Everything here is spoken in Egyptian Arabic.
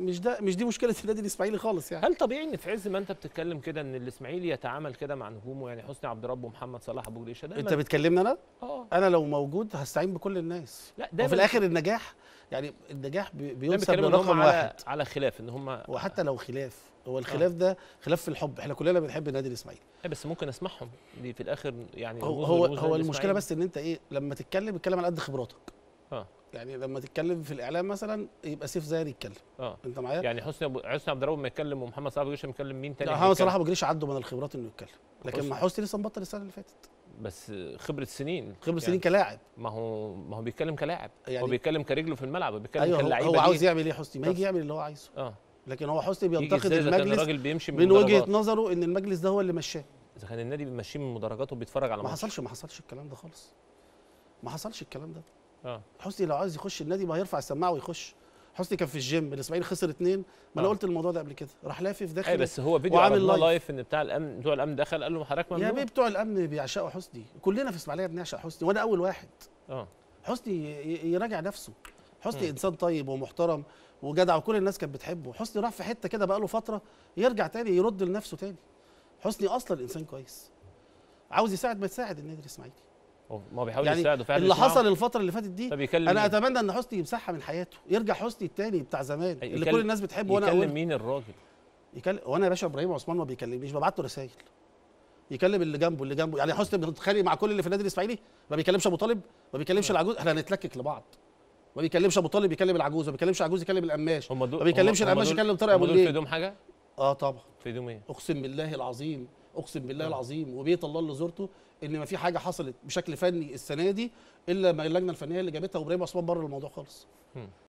مش ده مش دي مشكله النادي الاسماعيلي خالص يعني هل طبيعي ان في عز ما انت بتتكلم كده ان الاسماعيلي يتعامل كده مع نجومه يعني حسني عبد رب ومحمد صلاح ابو جريشه دايما انت بتكلمني انا اه انا لو موجود هستعين بكل الناس لا وفي دايما الاخر النجاح يعني النجاح بي- دايما بينسب بيتكلموا ان هم لرقم على واحد على خلاف ان هم وحتى لو خلاف هو الخلاف ده خلاف في الحب احنا كلنا بنحب النادي الاسماعيلي إيه بس ممكن اسمعهم دي في الاخر يعني هو رموز هو, ورموز هو نادي المشكله الإسماعيلي. بس ان انت ايه لما تتكلم اتكلم على قد خبراتك اه يعني لما تتكلم في الاعلام مثلا يبقى سيف زاهر يتكلم اه انت معايا يعني حسني أبو... حسني عبد الرب ما يتكلم ومحمد صلاح ابو جريشه بيتكلم مين تاني لا محمد هيتكلم؟ صلاح ابو جريش عنده من الخبرات انه يتكلم لكن حسني. مع حسني لسه مبطل السنه اللي فاتت بس خبره سنين خبره سنين يعني كلاعب ما هو ما هو بيتكلم كلاعب يعني- هو بيتكلم كرجله في الملعب هو بيتكلم ايوه هو, كلاعيبه هو دي. عاوز يعمل ايه حسني ما بس. يجي يعمل اللي هو عايزه اه لكن هو حسني يجي بينتقد إزاي إذا كان المجلس الراجل بيمشي من من وجهه المدرجات؟ نظره ان المجلس ده هو اللي مشاه اذا كان النادي بيمشيه من المدرجات وبيتفرج على ما ماتش. حصلش ما حصلش الكلام ده خالص ما حصلش الكلام ده اه حسني لو عايز يخش النادي ما هيرفع السماعه ويخش حسني كان في الجيم الاسماعيلي خسر اتنين ما انا آه. قلت الموضوع ده قبل كده راح لافف داخل اي بس هو فيديو وعامل عرضناه لايف. لايف ان بتاع الامن بتوع الامن دخل قال له حضرتك يا ممنوع بيه بتوع الامن بيعشقوا حسني كلنا في اسماعيليه بنعشق حسني وانا اول واحد اه حسني ي- ي- يراجع نفسه حسني مم. انسان طيب ومحترم وجدع وكل الناس كانت بتحبه حسني راح في حته كده بقاله فتره يرجع تاني يرد لنفسه تاني حسني اصلا انسان كويس عاوز يساعد ما يساعد النادي الاسماعيلي هو- ما هو بيحاول يعني يساعده فعلا اللي يسمعه. حصل الفتره اللي فاتت دي طب يكلم انا مين؟ اتمنى ان حسني يمسحها من حياته يرجع حسني التاني بتاع زمان أي اللي يكلم- كل الناس بتحبه وانا يكلم اول مين الراجل يكلم وانا يا باشا ابراهيم عثمان ما بيكلمنيش ببعت له رسائل يكلم اللي جنبه اللي جنبه يعني حسني بيتخانق مع كل اللي في النادي الاسماعيلي ما بيكلمش ابو طالب ما بيكلمش العجوز احنا هنتلكك لبعض ما بيكلمش ابو طالب يكلم العجوز ما بيكلمش العجوز يكلم القماش هم دول ما بيكلمش هم- هم القماش دول- يكلم طارق هم ابو دول في الليل ايدهم حاجه اه طبعا في ايدهم ايه اقسم بالله العظيم اقسم بالله آه. العظيم وبيت الله اللي زرته ان ما في حاجه حصلت بشكل فني السنه دي الا ما اللجنه الفنيه اللي جابتها وابراهيم عثمان بره الموضوع خالص مم.